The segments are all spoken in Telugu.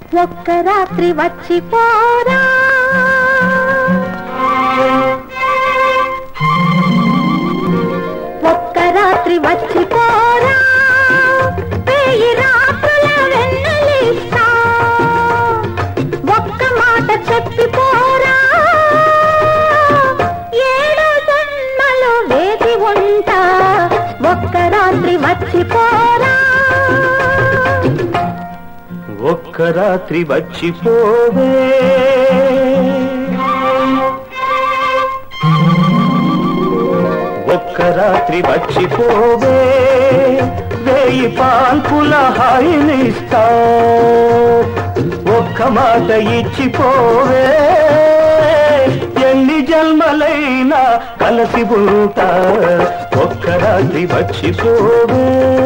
ఒక్క రాత్రి వచ్చి పోరా ఒక్క రాత్రి వచ్చి పోరా వెయ్యి రాత్రుల వెన్నెలిస్తా ఒక్క మాట చెప్పి పోరా ఏడు జన్మలు వేసి ఉంటా ఒక్క రాత్రి వచ్చి పోరా ఒక్క రాత్రి వచ్చిపోవే ఒక్క రాత్రి వచ్చిపోవే వేయి పాల్పుల హాయినిస్తా ఒక్క మాట ఇచ్చిపోవే ఎన్ని జన్మలైనా కలిసి ఉంటా ఒక్క రాత్రి వచ్చిపోవే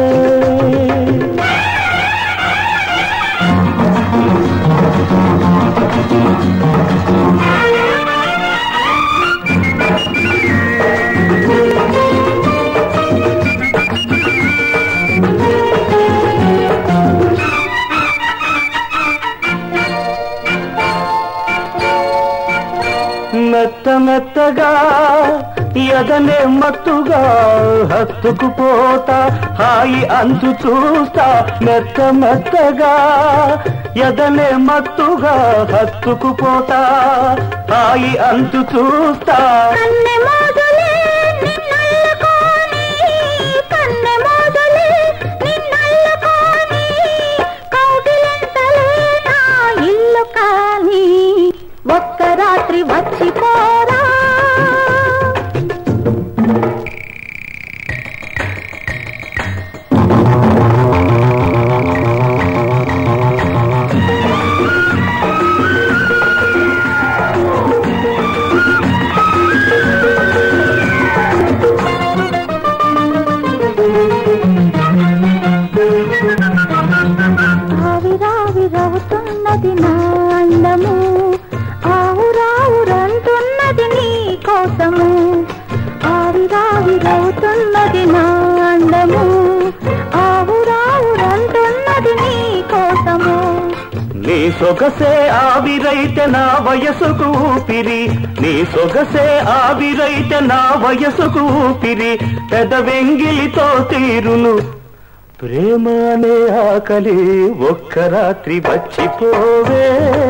మెత్త మెత్తగా ఎదనే మత్తుగా హత్తుకుపోతా హాయి అంచు చూస్తా మెత్త మెత్తగా ఎదనే మత్తుగా హత్తుకుపోతా హాయి అంచు చూస్తా కన్నె మోదులే నిన్నల్లుకోని కన్నె మోదులే నిన్నల్లుకోని కౌగిలింతలే నా ఇల్లు కాని ఒక్క రాత్రి వచ్చి పోరా ఆవిరావిరవుతున్నది నా అందము ఆవురావురంటున్నది నీ కోసము ఆవిరావిరవుతున్నది నా అందము ఆవురావురంటున్నది నీ కోసము నీ సొగసే ఆవిరైతే నా వయసుకు ఊపిరి నీ సొగసే ఆవిరైతే నా వయసుకు ఊపిరి పెద వెంగిలితో తీరును ప్రేమ అనే ఆకలి ఒక్క రాత్రి వచ్చిపోవే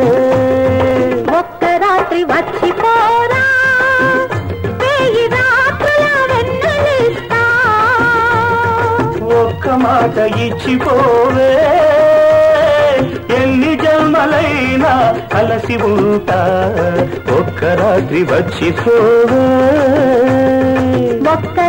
ఒక్క రాత్రి వచ్చి పోరా వెయ్యి రాత్రుల వెన్నెలిస్తా ఒక్క మాట ఇచ్చిపోవే ఎన్ని జన్మలైనా కలసి ఉంటా ఒక్క రాత్రి వచ్చిపోవే ఒక్క